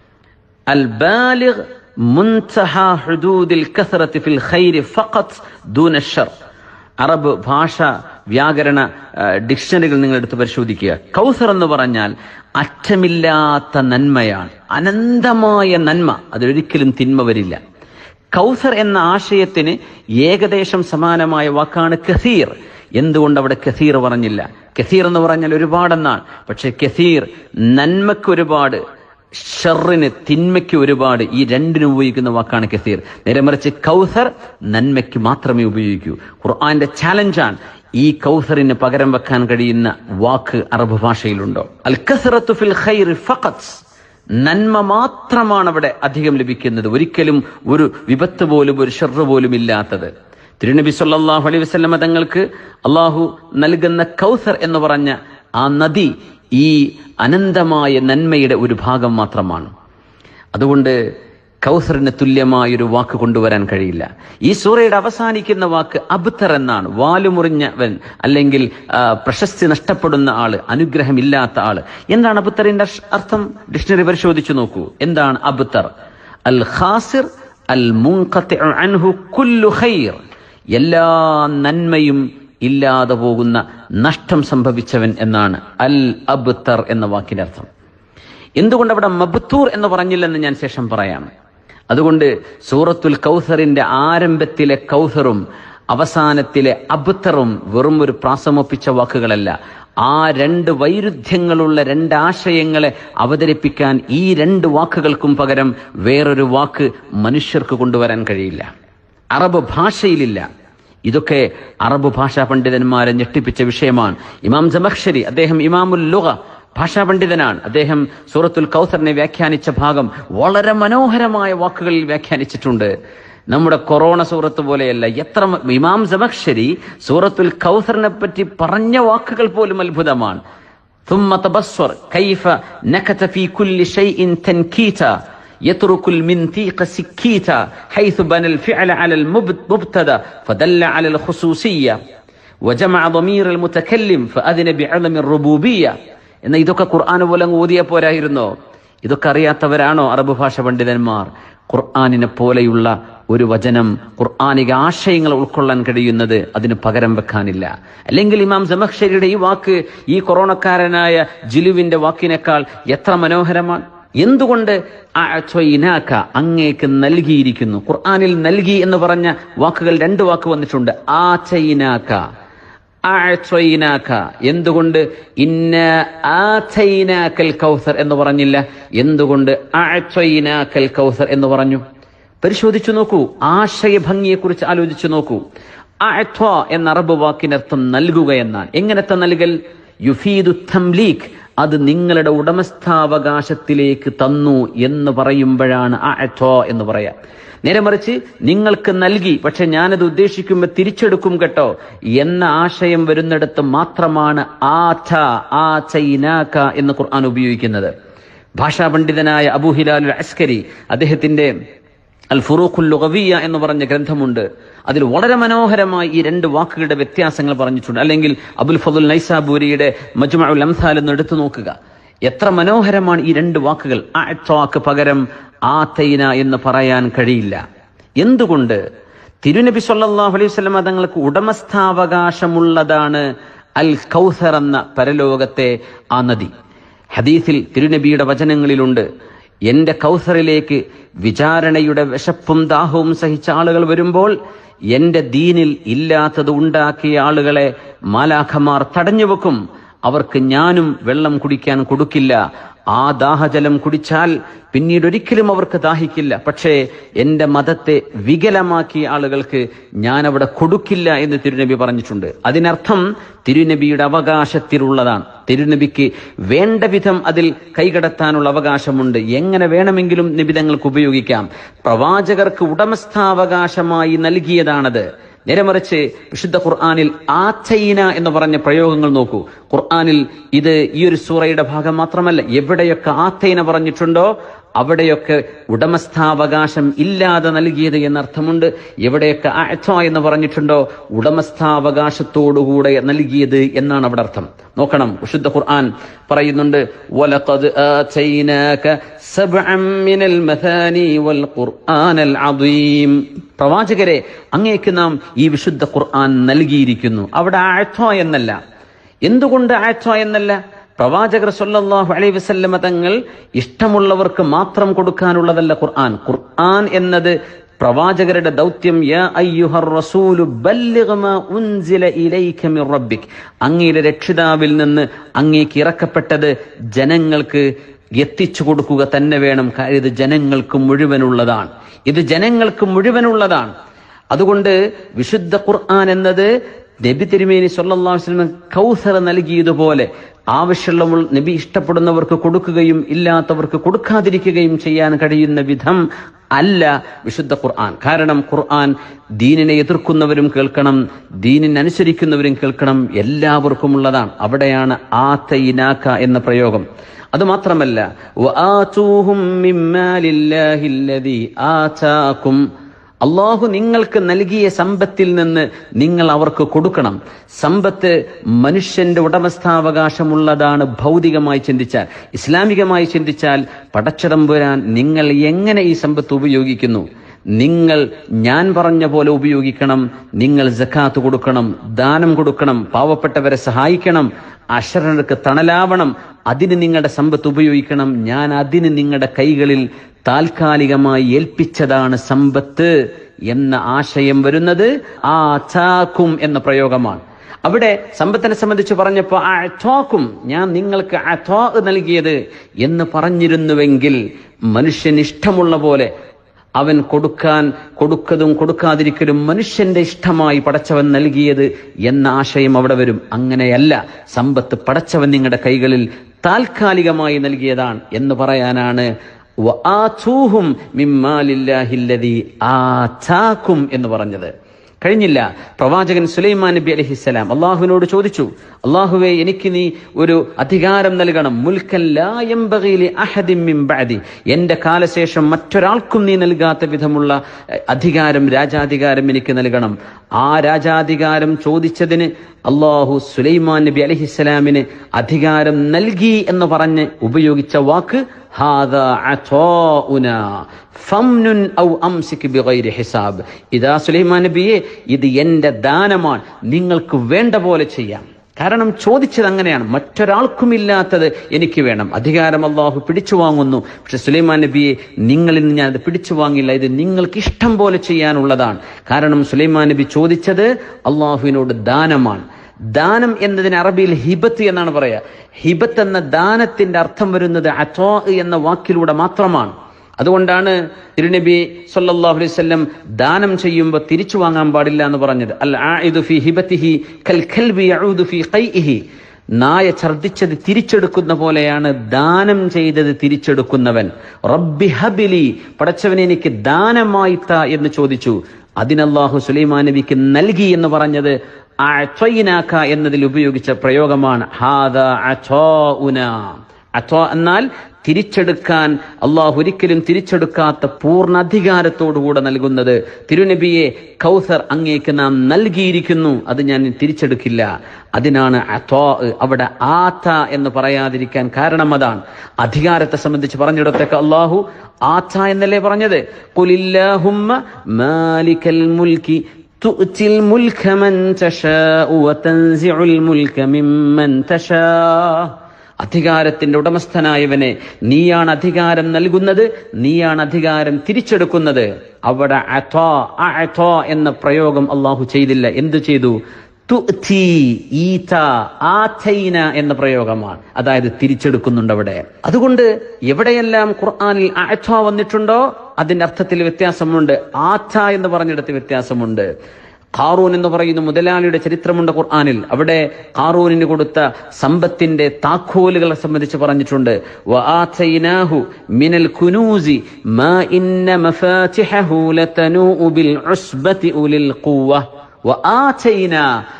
അൽ ബാലിഗ് മുൻതഹ ഹുദൂദിൽ കസറത്ത് ഫിൽ ഖൈരി ഫഖത്ത് ദൂന ഷർ അറബ് ഭാഷ വ്യാകരണ ആ, ഡിക്ഷണറികൾ നിങ്ങൾ എടുത്ത് പരിശോധിക്കുക കൗസർ എന്ന് പറഞ്ഞാൽ അറ്റമില്ലാത്ത നന്മയാണ് അനന്തമായ നന്മ അതിലൊരിക്കലും തിന്മ വരില്ല കൗസർ എന്ന ആശയത്തിന് ഏകദേശം സമാനമായ വാക്കാണ് കസീർ എന്തുകൊണ്ട് അവിടെ കസീർ പറഞ്ഞില്ല കസീർ എന്ന് പറഞ്ഞാൽ ഒരുപാടെന്നാണ് പക്ഷെ കസീർ നന്മയ്ക്ക് ഒരുപാട് ഷറിന് തിന്മയ്ക്ക് ഒരുപാട് ഈ രണ്ടിനും ഉപയോഗിക്കുന്ന വാക്കാണ് കസീർ നേരെ മറിച്ച് കൗസർ നന്മയ്ക്ക് മാത്രമേ ഉപയോഗിക്കൂ ഖുർആന്റെ ചാലഞ്ചാണ് ഈ കൗസറിന് പകരം വെക്കാൻ കഴിയുന്ന വാക്ക് അറബ് ഭാഷയിലുണ്ടോ അൽ കസറത്തു ഫിൽ ഖൈർ ഫഖത്ത് നന്മ മാത്രമാണ് അവിടെ അധികം ലഭിക്കുന്നത് ഒരിക്കലും ഒരു വിപത്ത് പോലും ഒരു ഷെറ് പോലും ഇല്ലാത്തത് തിരുനബി സല്ലല്ലാഹു അലൈഹി വസല്ലമ തങ്ങൾക്ക് അള്ളാഹു നൽകുന്ന കൗസർ എന്ന് പറഞ്ഞ ആ നദി ഈ അനന്തമായ നന്മയുടെ ഒരു ഭാഗം മാത്രമാണ് അതുകൊണ്ട് കൗസറിന് തുല്യമായൊരു വാക്ക് കൊണ്ടുവരാൻ കഴിയില്ല ഈ സൂറയുടെ അവസാനിക്കുന്ന വാക്ക് അബ്തർ എന്നാണ് വാലുമുറിഞ്ഞവൻ അല്ലെങ്കിൽ ആ, പ്രശസ്തി നഷ്ടപ്പെടുന്ന ആള് അനുഗ്രഹമില്ലാത്ത ആള് എന്താണ് അബ്തറിന്റെ അർഷ- അർത്ഥം ഡിക്ഷണറി പരിശോധിച്ചു നോക്കൂ എന്താണ് അബ്തർ അൽ ഖാസിർ അൽ മുൻഖത്തിഉ അൻഹു കുല്ലു ഖൈർ എല്ലാ നന്മയും ഇല്ലാതെ പോകുന്ന നഷ്ടം സംഭവിച്ചവൻ എന്നാണ് അൽ അബ്തർ എന്ന വാക്കിന്റെ അർത്ഥം എന്തുകൊണ്ട് അവിടെ മബ്തൂർ എന്ന് പറഞ്ഞില്ലെന്ന് ഞാൻ ശേഷം പറയാം അതുകൊണ്ട് സൂറത്തുൽ കൗസറിന്റെ ആരംഭത്തിലെ കൗസറും അവസാനത്തിലെ അബ്തറും വെറും ഒരു പ്രാസമൊപ്പിച്ച വാക്കുകളല്ല ആ രണ്ട് വൈരുദ്ധ്യങ്ങളുള്ള രണ്ട് ആശയങ്ങളെ അവതരിപ്പിക്കാൻ ഈ രണ്ട് വാക്കുകൾക്കും പകരം വേറൊരു വാക്ക് മനുഷ്യർക്ക് കൊണ്ടുവരാൻ കഴിയില്ല അറബ് ഭാഷയിലില്ല ഇതൊക്കെ അറബ് ഭാഷാ പണ്ഡിതന്മാരെ ഞെട്ടിപ്പിച്ച വിഷയമാണ് ഇമാം ജമഖ്ഷരി അദ്ദേഹം ഇമാമുൽ ലുഗ ഭാഷാ പണ്ഡിതനാണ് അദ്ദേഹം സൂറത്തുൽ കൗസറിനെ വ്യാഖ്യാനിച്ച ഭാഗം വളരെ മനോഹരമായ വാക്കുകളിൽ വ്യാഖ്യാനിച്ചിട്ടുണ്ട് നമ്മുടെ കൊറോണ സൂറത്ത് പോലെയല്ല എത്ര മ- ഇമാം ജമഖ്ഷരി സൂറത്തുൽ കൗസറിനെ പറ്റി പറഞ്ഞ വാക്കുകൾ പോലും അത്ഭുതമാണ് ثم تبصر كيف نكت في كل شيء تنكيتا يترك المنطيق سكيتا حيث بنى الفعل على المبتدا فدل على الخصوصية وجمع ضمير المتكلم فأذن بعلم الربوبية എന്ന ഇതൊക്കെ ഖുർആൻ പോലെ അങ്ങ് ഓതിയ പോരായിരുന്നോ ഇതൊക്കെ അറിയാത്തവരാണോ അറബ് ഭാഷ പണ്ഡിതന്മാർ ഖുർആാനിനെ പോലെയുള്ള ഒരു വചനം ഖുർആാനിക ആശയങ്ങൾ ഉൾക്കൊള്ളാൻ കഴിയുന്നത് അതിന് പകരം വെക്കാനില്ല അല്ലെങ്കിൽ ഇമാം ജമഖ്ഷരിയുടെ ഈ വാക്ക് ഈ കൊറോണക്കാരനായ ജിലുവിന്റെ വാക്കിനേക്കാൾ എത്ര മനോഹരമാണ് എന്തുകൊണ്ട് അഅ്തൈനാക അങ്ങേക്ക് നൽകിയിരിക്കുന്നു ഖുർആനിൽ നൽകി എന്ന് പറഞ്ഞ വാക്കുകൾ രണ്ട് വാക്ക് വന്നിട്ടുണ്ട് ആചൈനാക്ക അഅ്തൈനാക എന്തുകൊണ്ട് ഇന്ന ആതൈനാക്കൽ കൗസർ എന്ന് പറഞ്ഞില്ല എന്തുകൊണ്ട് അഅ്തൈനാക്കൽ കൗസർ എന്ന് പറഞ്ഞു പരിശോധിച്ചു നോക്കൂ ആശയഭംഗിയെക്കുറിച്ച് ആലോചിച്ചു നോക്കൂ അഅ്ത്വ എന്ന അറബ് വാക്കിനർത്ഥം നൽകുക എന്നാണ് എങ്ങനത്തെ നൽകൽ യുഫീദു തംലീഖ് അത് നിങ്ങളുടെ ഉടമസ്ഥാവകാശത്തിലേക്ക് തന്നു എന്ന് പറയുമ്പോഴാണ് അഅ്ത്വ എന്ന് പറയാ നേരെ മറിച്ച് നിങ്ങൾക്ക് നൽകി പക്ഷെ ഞാനത് ഉദ്ദേശിക്കുമ്പോൾ തിരിച്ചെടുക്കും കേട്ടോ എന്ന ആശയം വരുന്നിടത്ത് മാത്രമാണ് ആഥ ആ ചൈനാക്ക എന്ന് ഖുർആൻ ഉപയോഗിക്കുന്നത് ഭാഷാ പണ്ഡിതനായ അബൂ ഹിലാൽ അസ്കരി അദ്ദേഹത്തിന്റെ അൽ ഫുറൂഖുൽ ലുഗവിയ എന്ന് പറഞ്ഞ ഗ്രന്ഥമുണ്ട് അതിൽ വളരെ മനോഹരമായി ഈ രണ്ട് വാക്കുകളുടെ വ്യത്യാസങ്ങൾ പറഞ്ഞിട്ടുണ്ട് അല്ലെങ്കിൽ അബുൽ ഫതുൽ നൈസാബൂരിയുടെ മജ്മഉൽ അംസാൽ എന്ന് എടുത്തു നോക്കുക എത്ര മനോഹരമാണ് ഈ രണ്ട് വാക്കുകൾ അഅ്ത്വാക്ക് പകരം ആതൈന എന്ന് പറയാൻ കഴിയില്ല എന്തുകൊണ്ട് തിരുനബി സല്ലല്ലാഹു അലൈഹി വസല്ലം തങ്ങൾക്ക് ഉടമസ്ഥാവകാശമുള്ളതാണ് അൽ കൗസർ എന്ന പരലോകത്തെ ആ നദി ഹദീസിൽ തിരുനബിയുടെ വചനങ്ങളിലുണ്ട് എന്റെ കൗസറിലേക്ക് വിചാരണയുടെ വിശപ്പും ദാഹവും സഹിച്ച ആളുകൾ വരുമ്പോൾ എന്റെ ദീനിൽ ഇല്ലാത്തത് ഉണ്ടാക്കിയ ആളുകളെ മാലാഖമാർ തടഞ്ഞുവെക്കും അവർക്ക് ഞാനും വെള്ളം കുടിക്കാൻ കൊടുക്കില്ല ആ ദാഹജലം കുടിച്ചാൽ പിന്നീട് ഒരിക്കലും അവർക്ക് ദാഹിക്കില്ല പക്ഷേ എന്റെ മതത്തെ വികലമാക്കിയ ആളുകൾക്ക് ഞാൻ അവിടെ കൊടുക്കില്ല എന്ന് തിരുനബി പറഞ്ഞിട്ടുണ്ട് അതിനർത്ഥം തിരുനബിയുടെ അവകാശത്തിലുള്ളതാണ് തിരുനബിക്ക് വേണ്ട വിധം അതിൽ കൈകടത്താനുള്ള അവകാശമുണ്ട് എങ്ങനെ വേണമെങ്കിലും നിബിധങ്ങൾക്ക് ഉപയോഗിക്കാം പ്രവാചകർക്ക് ഉടമസ്ഥാവകാശമായി നൽകിയതാണത് നേരെമറിച്ച് വിശുദ്ധ ഖുർആാനിൽ ആച്ചൈന എന്ന് പറഞ്ഞ പ്രയോഗങ്ങൾ നോക്കൂ ഖുർആാനിൽ ഇത് ഈ ഒരു സൂറയുടെ ഭാഗം മാത്രമല്ല എവിടെയൊക്കെ ആത്തൈന പറഞ്ഞിട്ടുണ്ടോ അവിടെയൊക്കെ ഉടമസ്ഥാവകാശം ഇല്ലാതെ നൽകിയത് എന്നർത്ഥമുണ്ട് എവിടെയൊക്കെ അഅ്ത എന്ന് പറഞ്ഞിട്ടുണ്ടോ ഉടമസ്ഥാവകാശത്തോടുകൂടെ നൽകിയത് എന്നാണ് അവിടെ അർത്ഥം നോക്കണം വിശുദ്ധ ഖുർആൻ പറയുന്നുണ്ട് വലഖദ് ആതൈനാക സബ്അൻ മിനൽ മഥാനി വൽ ഖുർആനൽ അദീം പ്രവാചകരെ അങ്ങേക്ക് നാം ഈ വിശുദ്ധ ഖുർആൻ നൽകിയിരിക്കുന്നു അവിടെ അഅ്ത എന്നല്ല എന്തുകൊണ്ട് അഅ്ത എന്നല്ല പ്രവാചകർ സല്ലല്ലാഹു അലൈഹി വസല്ലമ തങ്ങൾ ഇഷ്ടമുള്ളവർക്ക് മാത്രം കൊടുക്കാനുള്ളതല്ല ഖുർആൻ ഖുർആൻ എന്നത് പ്രവാചകരുടെ ദൗത്യം യാ അയ്യുഹർ റസൂലു ബല്ലിഗ് മാ ഉൻസില ഇലൈക മിർ റബ്ബിക് അങ്ങയുടെ രക്ഷിതാവിൽ നിന്ന് അങ്ങേക്ക് ഇറക്കപ്പെട്ടത് ജനങ്ങൾക്ക് എത്തിച്ചു കൊടുക്കുക തന്നെ വേണം കാര്യം ഇത് ജനങ്ങൾക്ക് മുഴുവനുള്ളതാണ് ഇത് ജനങ്ങൾക്ക് മുഴുവനുള്ളതാണ് അതുകൊണ്ട് വിശുദ്ധ ഖുർആൻ എന്നത് നബി തിരുമേനി സല്ലല്ലാഹു അലൈഹി വസല്ലം കൗസർ നൽകിയതുപോലെ ആവശ്യമുള്ള നബി ഇഷ്ടപ്പെടുന്നവർക്ക് കൊടുക്കുകയും ഇല്ലാത്തവർക്ക് കൊടുക്കാതിരിക്കുകയും ചെയ്യാൻ കഴിയുന്ന വിധം അല്ല വിശുദ്ധ ഖുർആൻ കാരണം ഖുർആൻ ദീനിനെ എതിർക്കുന്നവരും കേൾക്കണം ദീനിനെ അനുസരിക്കുന്നവരും കേൾക്കണം എല്ലാവർക്കും ഉള്ളതാണ് അവിടെയാണ് ആത്തയിനാക്ക എന്ന പ്രയോഗം അത് മാത്രമല്ല വആതൂഹും മിമ്മാലില്ലാഹില്ലദീ ആതാകും അള്ളാഹു നിങ്ങൾക്ക് നൽകിയ സമ്പത്തിൽ നിന്ന് നിങ്ങൾ അവർക്ക് കൊടുക്കണം സമ്പത്ത് മനുഷ്യന്റെ ഉടമസ്ഥാവകാശമുള്ളതാണ് ഭൗതികമായി ചിന്തിച്ചാൽ ഇസ്ലാമികമായി ചിന്തിച്ചാൽ പടച്ചതമ്പുരാൻ നിങ്ങൾ എങ്ങനെ ഈ സമ്പത്ത് ഉപയോഗിക്കുന്നു നിങ്ങൾ ഞാൻ പറഞ്ഞ പോലെ ഉപയോഗിക്കണം നിങ്ങൾ ജക്കാത്ത് കൊടുക്കണം ദാനം കൊടുക്കണം പാവപ്പെട്ടവരെ സഹായിക്കണം അശരണർക്ക് തണലാവണം അതിന് നിങ്ങളുടെ സമ്പത്ത് ഉപയോഗിക്കണം ഞാൻ അതിന് നിങ്ങളുടെ കൈകളിൽ താൽക്കാലികമായി ഏൽപ്പിച്ചതാണ് സമ്പത്ത് എന്ന ആശയം വരുന്നത് ആ ചാക്കും എന്ന പ്രയോഗമാണ് അവിടെ സമ്പത്തിനെ സംബന്ധിച്ച് പറഞ്ഞപ്പോൾ അഥോക്കും ഞാൻ നിങ്ങൾക്ക് അഥോ നൽകിയത് എന്ന് പറഞ്ഞിരുന്നുവെങ്കിൽ മനുഷ്യൻ ഇഷ്ടമുള്ള പോലെ അവൻ കൊടുക്കാൻ കൊടുക്കതും കൊടുക്കാതിരിക്കലും മനുഷ്യന്റെ ഇഷ്ടമായി പടച്ചവൻ നൽകിയത് എന്ന ആശയം അവിടെ വരും അങ്ങനെയല്ല സമ്പത്ത് പടച്ചവൻ നിങ്ങളുടെ കൈകളിൽ താൽക്കാലികമായി നൽകിയതാണ് എന്ന് പറയാനാണ് വആതൂഹും മിമ്മാലില്ലാഹില്ലദീ ആതാക്കും എന്ന് പറഞ്ഞത് കഴിഞ്ഞില്ല പ്രവാചകൻ സുലൈമാൻ നബി അലഹിസ്സലാം അള്ളാഹുവിനോട് ചോദിച്ചു അള്ളാഹുവെ എനിക്ക് നീ ഒരു അധികാരം നൽകണം മുൽക്കൻ ലാ യംബഗീലി അഹദിൻ മിൻ ബഅദി എന്റെ കാലശേഷം മറ്റൊരാൾക്കും നീ നൽകാത്ത വിധമുള്ള എഹ്, അധികാരം രാജാധികാരം എനിക്ക് നൽകണം ആ രാജാധികാരം ചോദിച്ചതിന് അള്ളാഹു സുലൈമാൻ നബി അലഹിസ്സലാമിന് അധികാരം നൽകി എന്ന് പറഞ്ഞ് ഉപയോഗിച്ച വാക്ക് ഹാദാ അഥോഉനാ ഫംനുൻ ഔ അംസിക് ബിഗൈരി ഹിസാബ് ഇതാ സുലൈമാൻ നബിയെ ഇത് എന്റെ ദാനമാണ് നിങ്ങൾക്ക് വേണ്ട പോലെ ചെയ്യാം കാരണം ചോദിച്ചത് അങ്ങനെയാണ് മറ്റൊരാൾക്കും ഇല്ലാത്തത് എനിക്ക് വേണം അധികാരം അള്ളാഹു പിടിച്ചു വാങ്ങുന്നു പക്ഷെ സുലൈമാൻ നബിയെ നിങ്ങളിൽ നിന്ന് ഞാൻ അത് പിടിച്ചു വാങ്ങില്ല ഇത് നിങ്ങൾക്ക് ഇഷ്ടം പോലെ ചെയ്യാനുള്ളതാണ് കാരണം സുലൈമാൻ നബി ചോദിച്ചത് അള്ളാഹുവിനോട് ദാനമാണ് ദാനം എന്നതിന് അറബിയിൽ ഹിബത്ത് എന്നാണ് പറയുക ഹിബത്ത് എന്ന ദാനത്തിന്റെ അർത്ഥം വരുന്നത് അഥോ എന്ന വാക്കിലൂടെ മാത്രമാണ് അതുകൊണ്ടാണ് തിരുനബി സല്ലല്ലാഹു അലൈഹി വസല്ലം ദാനം ചെയ്യുമ്പോൾ തിരിച്ചു വാങ്ങാൻ പാടില്ല എന്ന് പറഞ്ഞത് അൽ ആഇദു ഫി ഹിബത്തിഹി കൽ കൽബി യഊദു ഫി ഖൈഇഹി നായ ഛർദിച്ചത് തിരിച്ചെടുക്കുന്ന പോലെയാണ് ദാനം ചെയ്തത് തിരിച്ചെടുക്കുന്നവൻ റബ്ബി ഹബിലി പടച്ചവനെ എനിക്ക് ദാനമായി താ എന്ന് ചോദിച്ചു അതിനല്ലാഹു സുലൈമാൻ നബിക്ക് നൽകി എന്ന് പറഞ്ഞത് അഅ്തൈനാക എന്നതിൽ ഉപയോഗിച്ച പ്രയോഗമാണ് ഹാദ അഥോഉന അഥോ എന്നാൽ തിരിച്ചെടുക്കാൻ അള്ളാഹു ഒരിക്കലും തിരിച്ചെടുക്കാത്ത പൂർണ്ണ അധികാരത്തോടുകൂടെ നൽകുന്നത് തിരുനബിയെ കൗസർ അങ്ങേക്ക് നാം നൽകിയിരിക്കുന്നു അത് ഞാൻ തിരിച്ചെടുക്കില്ല അതിനാണ് അഥോ അവിടെ ആത്ത എന്ന് പറയാതിരിക്കാൻ കാരണം അതാണ് അധികാരത്തെ സംബന്ധിച്ച് പറഞ്ഞിടത്തൊക്കെ അള്ളാഹു ആത്ത എന്നല്ലേ പറഞ്ഞത് കുലില്ലാഹുമ്മ മാലിക്കൽ മുൽക്കി تؤتي الملك من تشاء وتنزع الملك ممن تشاء അധികാരത്തിന്റെ ഉടമസ്ഥനായവനെ നീയാണ് അധികാരം നൽകുന്നത് നീയാണ് അധികാരം തിരിച്ചെടുക്കുന്നത് അവിടെ അഥോ അഥോ എന്ന പ്രയോഗം അള്ളാഹു ചെയ്തില്ല എന്തു ചെയ്തു തുഅ്തി, ഈത, ആതൈന എന്ന പ്രയോഗമാണ് അതായത് തിരിച്ചെടുക്കുന്നുണ്ട് അവിടെ അതുകൊണ്ട് എവിടെയെല്ലാം ഖുർആനിൽ അഥോ വന്നിട്ടുണ്ടോ അതിന്റെ അർത്ഥത്തിൽ വ്യത്യാസമുണ്ട് ആഥ എന്ന് പറഞ്ഞിടത്ത് വ്യത്യാസമുണ്ട് ഖാറൂൻ എന്ന് പറയുന്ന മുതലാളിയുടെ ചരിത്രമുണ്ട് ഖുർആനിൽ അവിടെ ഖാറൂനിന് കൊടുത്ത സമ്പത്തിന്റെ താക്കോലുകളെ സംബന്ധിച്ച് പറഞ്ഞിട്ടുണ്ട് വആതൈനാഹു മിനൽ കുനൂസി മാ ഇന്ന മഫാതിഹഹു ലതനൂഉ ബിൽ ഉസ്ബതി ഉലിൽ ഖുവ്വ വആതൈന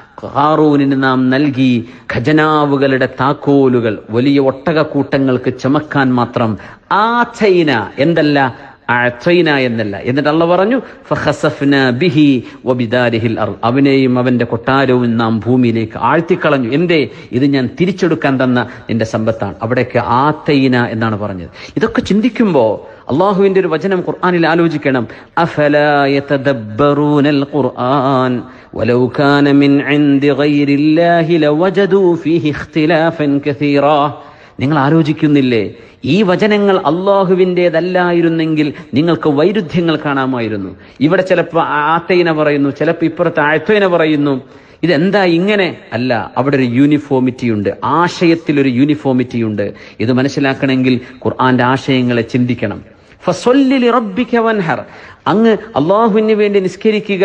ഖാറൂനിന് നാം നൽകി ഖജനാവുകളുടെ താക്കോലുകൾ വലിയ ഒട്ടകക്കൂട്ടങ്ങൾക്ക് ചമക്കാൻ മാത്രം ആഥൈന എന്തല്ല അഅ്തൈന എന്നല്ല എന്നിട്ട് അള്ള പറഞ്ഞു ഫഖസഫ്ന ബിഹി വബിദാരിഹിൽ അർ അവനെയും അവന്റെ കൊട്ടാരവും നാം ഭൂമിയിലേക്ക് ആഴ്ത്തിക്കളഞ്ഞു എന്തേ ഇത് ഞാൻ തിരിച്ചെടുക്കാൻ തന്ന നിന്റെ സമ്പത്താണ് അവിടേക്ക് ആത്തൈന എന്നാണ് പറഞ്ഞത് ഇതൊക്കെ ചിന്തിക്കുമ്പോ അള്ളാഹുവിന്റെ ഒരു വചനം ഖുർആനിൽ ആലോചിക്കണം അഫലാ യതദബ്ബറൂനൽ ഖുർആൻ ولو كان من عند غير الله لوجدوا فيه اختلافا كثيرا നിങ്ങൾ ആലോചിക്കുന്നില്ലേ ഈ വചനങ്ങൾ അള്ളാഹുവിൻ്റെതല്ലായിരുന്നെങ്കിൽ നിങ്ങൾക്ക് വൈരുദ്ധ്യങ്ങൾ കാണാമായിരുന്നു ഇവിടെ ചിലപ്പോൾ ആത്തയിന പറയുന്നു ചിലപ്പോൾ ഇപ്പുറത്ത് ആഴ്ത്തയിന പറയുന്നു ഇതെന്താ ഇങ്ങനെ അല്ല അവിടെ ഒരു യൂണിഫോമിറ്റി ഉണ്ട് ആശയത്തിൽ ഒരു യൂണിഫോമിറ്റി ഉണ്ട് ഇത് മനസ്സിലാക്കണമെങ്കിൽ ഖുർആന്റെ ആശയങ്ങളെ ചിന്തിക്കണം ഫസ്വല്ലിലി റബ്ബിക വൻഹർ അങ്ങ് അള്ളാഹുവിന് വേണ്ടി നിസ്കരിക്കുക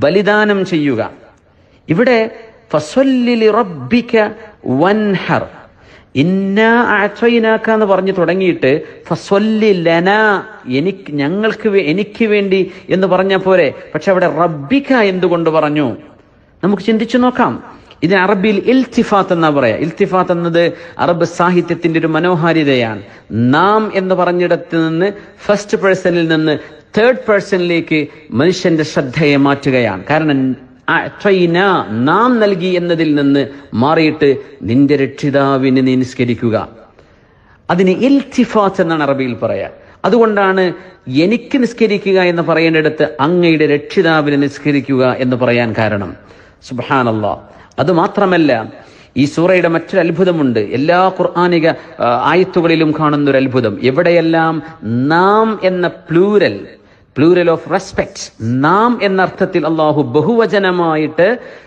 ബലിദാനം ചെയ്യുക ഇവിടെ ഫസ്വല്ലിലി റബ്ബിക വൻഹർ ഇന്ന അഅത്വൈനാക എന്ന് പറഞ്ഞു തുടങ്ങിയിട്ട് ഫസ്വല്ലി ലന എനിക്ക് ഞങ്ങൾക്ക് വേ- എനിക്ക് വേണ്ടി എന്ന് പറഞ്ഞ പോരെ പക്ഷെ അവിടെ റബ്ബിക്ക എന്തുകൊണ്ട് പറഞ്ഞു നമുക്ക് ചിന്തിച്ചു നോക്കാം ഇതിന് അറബിയിൽ ഇൽത്തിഫാത്ത് എന്നാ പറയാ ഇൽത്തിഫാത്ത് എന്നത് അറബ് സാഹിത്യത്തിന്റെ ഒരു മനോഹാരിതയാണ് നാം എന്ന് പറഞ്ഞിടത്ത് നിന്ന് ഫസ്റ്റ് പേഴ്സണിൽ നിന്ന് തേർഡ് പേഴ്സണിലേക്ക് മനുഷ്യന്റെ ശ്രദ്ധയെ മാറ്റുകയാണ് കാരണം അഅ്തൈന, നാം നൽകി എന്നതിൽ നിന്ന് മാറിയിട്ട് നിന്റെ രക്ഷിതാവിന് നീ നിസ്കരിക്കുക അതിന് ഇൽത്തിഫാത്ത് എന്നാണ് അറബിയിൽ പറയാ അതുകൊണ്ടാണ് എനിക്ക് നിസ്കരിക്കുക എന്ന് പറയേണ്ടിടത്ത് അങ്ങയുടെ രക്ഷിതാവിനെ നിസ്കരിക്കുക എന്ന് പറയാൻ കാരണം സുബാനല്ലാ അത് മാത്രമല്ല ഈ സൂറയുടെ മറ്റൊരു അത്ഭുതമുണ്ട് എല്ലാ ഖുർആാനിക ആ, ആയത്തുകളിലും കാണുന്ന ഒരു അത്ഭുതം എവിടെയെല്ലാം നാം എന്ന പ്ലൂരൽ പ്ലൂരൽ ഓഫ് റെസ്പെക്ട് നാം എന്ന അർത്ഥത്തിൽ അള്ളാഹു ബഹുവചനമായിട്ട്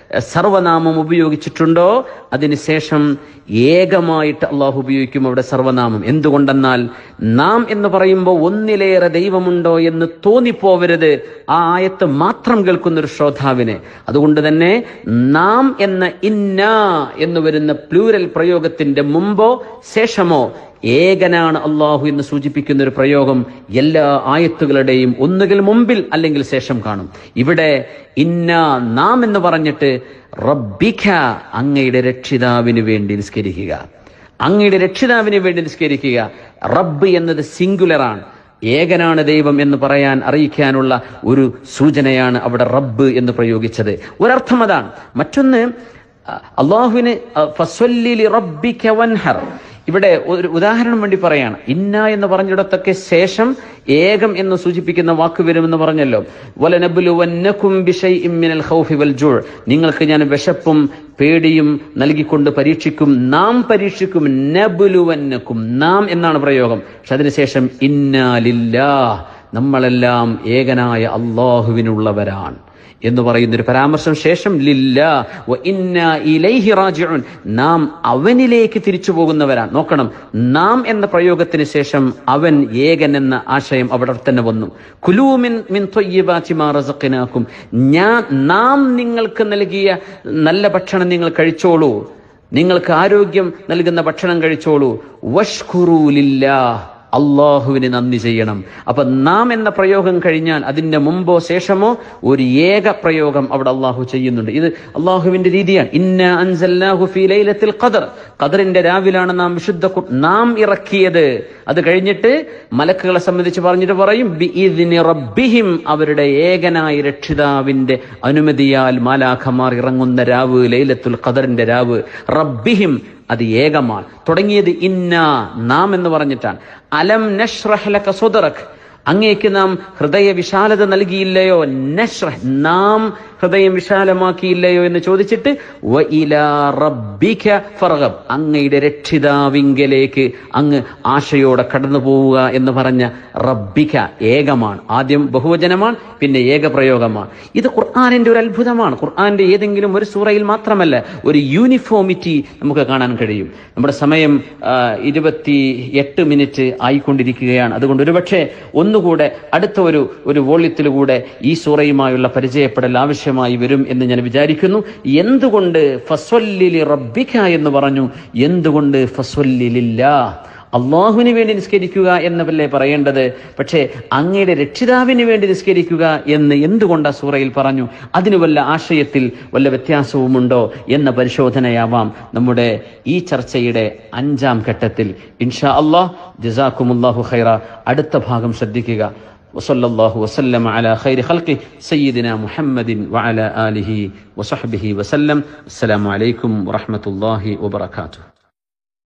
സർവനാമം ഉപയോഗിച്ചിട്ടുണ്ടോ അതിനുശേഷം ഏകമായിട്ട് അള്ളാഹു ഉപയോഗിക്കും അവിടെ സർവനാമം എന്തുകൊണ്ടെന്നാൽ നാം എന്ന് പറയുമ്പോൾ ഒന്നിലേറെ ദൈവമുണ്ടോ എന്ന് തോന്നിപ്പോവരുത് ആ ആയത്ത് മാത്രം കേൾക്കുന്ന ഒരു ശ്രോതാവിന് അതുകൊണ്ട് തന്നെ നാം എന്ന ഇന്ന എന്ന് വരുന്ന പ്ലൂരൽ പ്രയോഗത്തിന്റെ മുമ്പോ ശേഷമോ ഏകനാണ് അള്ളാഹു എന്ന് സൂചിപ്പിക്കുന്ന ഒരു പ്രയോഗം എല്ലാ ആയത്തുകളുടെയും ഒന്നുകിൽ മുമ്പിൽ അല്ലെങ്കിൽ ശേഷം കാണും ഇവിടെ ഇന്ന നാം എന്ന് പറഞ്ഞിട്ട് റബ്ബിഖ അങ്ങയുടെ രക്ഷിതാവിന് വേണ്ടി നിസ്കരിക്കുക അങ്ങയുടെ രക്ഷിതാവിന് വേണ്ടി നിസ്കരിക്കുക റബ്ബ് എന്നത് സിംഗുലറാണ് ഏകനാണ് ദൈവം എന്ന് പറയാൻ അറിയിക്കാനുള്ള ഒരു സൂചനയാണ് അവിടെ റബ്ബ് എന്ന് പ്രയോഗിച്ചത് ഒരർത്ഥം അതാണ് മറ്റൊന്ന് അഹ് അള്ളാഹുവിന് അഹ് ഫസ്വല്ലി ലി റബ്ബിക വൻഹർ ഇവിടെ ഒരു ഉദാഹരണം വേണ്ടി പറയാണ് ഇന്ന എന്ന് പറഞ്ഞിടത്തൊക്കെ ശേഷം ഏകം എന്ന് സൂചിപ്പിക്കുന്ന വാക്ക് വരുമെന്ന് പറഞ്ഞല്ലോ വലനബുലുവന്നകും ബിശൈഇൻ മിനൽ ഖൗഫി വൽ ജൂഅ് നിങ്ങൾക്ക് ഞാൻ വിശപ്പും പേടിയും നൽകിക്കൊണ്ട് പരീക്ഷിക്കും നാം പരീക്ഷിക്കും നബുലുവന്നക്കും നാം എന്നാണ് പ്രയോഗം പക്ഷെ അതിനുശേഷം ഇന്നാലില്ലാ നമ്മളെല്ലാം ഏകനായ അള്ളാഹുവിനുള്ളവരാണ് എന്ന് പറയുന്ന ഒരു പരാമർശം ശേഷം ലില്ല വ ഇന്നാ ഇലൈഹി റാജിഉൻ നാം അവനിലേക്ക് തിരിച്ചു പോകുന്നവരാണ് നോക്കണം നാം എന്ന പ്രയോഗത്തിന് ശേഷം അവൻ ഏകൻ എന്ന ആശയം അവിടെ തന്നെ വന്നു കുലൂമിൻ മിൻ ത്വയ്യിബാതി മാ റസഖ്നാക്കും ഞാൻ നാം നിങ്ങൾക്ക് നൽകിയ നല്ല ഭക്ഷണം നിങ്ങൾ കഴിച്ചോളൂ നിങ്ങൾക്ക് ആരോഗ്യം നൽകുന്ന ഭക്ഷണം കഴിച്ചോളൂ വഷ്കുറൂ ലില്ലാഹ് അള്ളാഹുവിന് നന്ദി ചെയ്യണം അപ്പൊ നാം എന്ന പ്രയോഗം കഴിഞ്ഞാൽ അതിന്റെ മുമ്പോ ശേഷമോ ഒരു ഏക പ്രയോഗം അവിടെ അള്ളാഹു ചെയ്യുന്നുണ്ട് ഇത് അള്ളാഹുവിന്റെ രീതിയാണ് ഇന്ന അൻസല്ലാഹു ഫീ ലൈലത്തിൽ ഖദർ ഖദറിന്റെ രാവിലാണ് നാം വിശുദ്ധ ഖുർ- നാം ഇറക്കിയത് അത് കഴിഞ്ഞിട്ട് മലക്കുകളെ സംബന്ധിച്ച് പറഞ്ഞിട്ട് പറയും ബിഇദ്നി റബ്ബിഹിം അവരുടെ ഏകനായ രക്ഷിതാവിന്റെ അനുമതിയാൽ മാലാഖമാർ ഇറങ്ങുന്ന രാവ് ലൈലത്തുൽ ഖദറിന്റെ രാവ് റബ്ബിഹിം അത് ഏകമാണ് തുടങ്ങിയത് ഇന്ന നാം എന്ന് പറഞ്ഞിട്ടാണ് അലം നഷ്റഹ് ലക സുദറക് അങ്ങേക്ക് നാം ഹൃദയ വിശാലത നൽകിയില്ലയോ നഷ്റഹ് നാം ഹൃദയം വിശാലമാക്കിയില്ലയോ എന്ന് ചോദിച്ചിട്ട് വ ഇലാ റബ്ബിക ഫർഗബ് അങ്ങയുടെ രക്ഷിതാവിങ്കലേക്ക് അങ്ങ് ആശയോടെ കടന്നു പോവുക എന്ന് പറഞ്ഞ റബ്ബിക ഏകമാണ് ആദ്യം ബഹുവചനമാണ് പിന്നെ ഏകപ്രയോഗമാണ് ഇത് ഖുർആാനിന്റെ ഒരു അത്ഭുതമാണ് ഖുർആാന്റെ ഏതെങ്കിലും ഒരു സൂറയിൽ മാത്രമല്ല ഒരു യൂണിഫോമിറ്റി നമുക്ക് കാണാൻ കഴിയും നമ്മുടെ സമയം ആ, ഇരുപത്തി എട്ട് മിനിറ്റ് ആയിക്കൊണ്ടിരിക്കുകയാണ് അതുകൊണ്ട് ഒരുപക്ഷെ ഒന്നുകൂടെ അടുത്ത ഒരു ഒരു വോള്യത്തിലുകൂടെ ഈ സൂറയുമായുള്ള പരിചയപ്പെടൽ ആവശ്യമായി വരും എന്ന് ഞാൻ വിചാരിക്കുന്നു എന്തുകൊണ്ട് ഫസ്വല്ലിലി റബ്ബിക്ക എന്ന് പറഞ്ഞു എന്തുകൊണ്ട് ഫസ്വല്ലിലില്ല അള്ളാഹുവിന് വേണ്ടി നിസ്കരിക്കുക എന്നല്ലേ പറയേണ്ടത് പക്ഷേ അങ്ങയുടെ രക്ഷിതാവിന് വേണ്ടി നിസ്കരിക്കുക എന്ന് എന്തുകൊണ്ട് ആ സൂറയിൽ പറഞ്ഞു അതിന് വല്ല ആശയത്തിൽ വല്ല വ്യത്യാസവുമുണ്ടോ എന്ന പരിശോധനയാവാം നമ്മുടെ ഈ ചർച്ചയുടെ അഞ്ചാം ഘട്ടത്തിൽ ഇൻഷാ അള്ളാഹ് ജസാക്കുമുല്ലാഹു ഖൈറ അടുത്ത ഭാഗം ശ്രദ്ധിക്കുക وصلى الله وسلم على خير خلقه سيدنا محمد وعلى آله وصحبه وسلم السلام عليكم ورحمة الله وبركاته